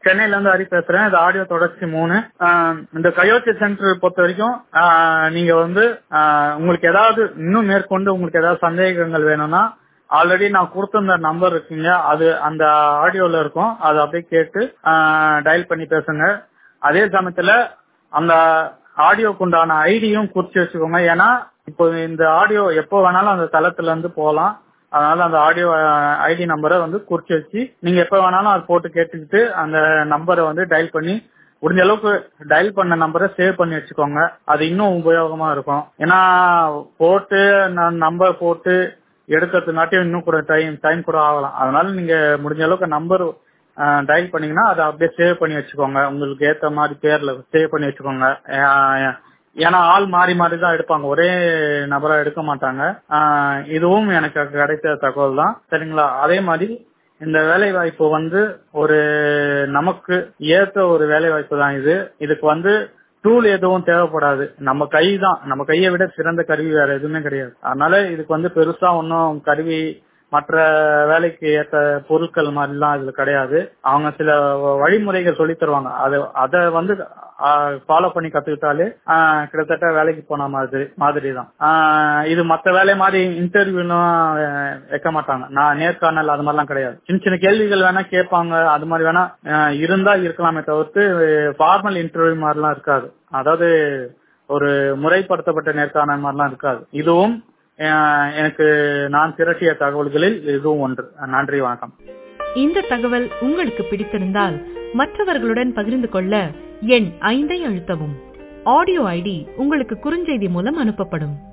சென்னையில இருந்து ஹரி பேசுறேன் இது ஆடியோ தொடர்ச்சி மூணு ஆஹ் இந்த கயோச்சி சென்டர் பொறுத்த வரைக்கும் ஆஹ் நீங்க வந்து ஆஹ் உங்களுக்கு ஏதாவது இன்னும் மேற்கொண்டு உங்களுக்கு ஏதாவது சந்தேகங்கள் வேணும்னா ஆல்ரெடி நான் கொடுத்திருந்த நம்பர் இருக்குங்க அது அந்த ஆடியோல இருக்கும் அதை அப்படியே கேட்டு டயல் பண்ணி பேசுங்க அதே சமயத்துல அந்த ஆடியோக்கு உண்டான ஐடியும் குறிச்சு வச்சுக்கோங்க ஏன்னா இப்போ இந்த ஆடியோ எப்போ வேணாலும் அந்த தளத்துல இருந்து போகலாம் அதனால அந்த ஆடியோ ஐடி நம்பரை வந்து குறிச்சு வச்சு நீங்க எப்ப வேணாலும் அது போட்டு கேட்டுக்கிட்டு அந்த நம்பரை வந்து டயல் பண்ணி முடிஞ்ச அளவுக்கு டயல் பண்ண நம்பரை சேவ் பண்ணி வச்சுக்கோங்க அது இன்னும் உபயோகமா இருக்கும் ஏன்னா போட்டு நம்பர் போட்டு எடுக்கிறதுனாட்டியும் இன்னும் கூட டைம் டைம் கூட ஆகலாம் அதனால நீங்க முடிஞ்ச அளவுக்கு நம்பர் டயல் பண்ணீங்கன்னா அதை அப்படியே சேவ் பண்ணி வச்சுக்கோங்க உங்களுக்கு ஏத்த மாதிரி பேர்ல சேவ் பண்ணி வச்சுக்கோங்க அஹ் ஏன்னா ஆள் மாறி மாறி தான் எடுப்பாங்க ஒரே நபரா எடுக்க மாட்டாங்க ஆஹ் இதுவும் எனக்கு கிடைத்த தகவல் தான் சரிங்களா அதே மாதிரி இந்த வேலை வாய்ப்பு வந்து ஒரு நமக்கு ஏத்த ஒரு வேலை வாய்ப்பு தான் இது இதுக்கு வந்து டூல் எதுவும் தேவைப்படாது நம்ம கை தான் நம்ம கையை விட சிறந்த கருவி வேற எதுவுமே கிடையாது அதனால இதுக்கு வந்து பெருசா ஒன்றும் கருவி மற்ற வேலைக்கு ஏத்த பொருட்கள் மாதிரிலாம் இதுல கிடையாது அவங்க சில வழிமுறைகள் சொல்லி தருவாங்க அது அதை வந்து ஃபாலோ பண்ணி கத்துக்கிட்டாலே ஆஹ் கிட்டத்தட்ட வேலைக்கு போன மாதிரி மாதிரி தான் ஆஹ் இது மத்த வேலை மாதிரி இன்டர்வியூலாம் வைக்க மாட்டாங்க நான் நேர்காணல் அது மாதிரிலாம் கிடையாது சின்ன சின்ன கேள்விகள் வேணா கேட்பாங்க அது மாதிரி வேணா ஆஹ் இருந்தா இருக்கலாமே தவிர்த்து ஃபார்மல் இன்டர்வியூ மாதிரிலாம் இருக்காது அதாவது ஒரு முறைப்படுத்தப்பட்ட நேர்காணல் மாதிரிலாம் இருக்காது இதுவும் ஆஹ் எனக்கு நான் திரட்டிய தகவல்களில் இதுவும் ஒன்று நன்றி வணக்கம் இந்த தகவல் உங்களுக்கு பிடித்திருந்தால் மற்றவர்களுடன் பகிர்ந்து கொள்ள எண் ஐந்தை அழுத்தவும் ஆடியோ ஐடி உங்களுக்கு குறுஞ்செய்தி மூலம் அனுப்பப்படும்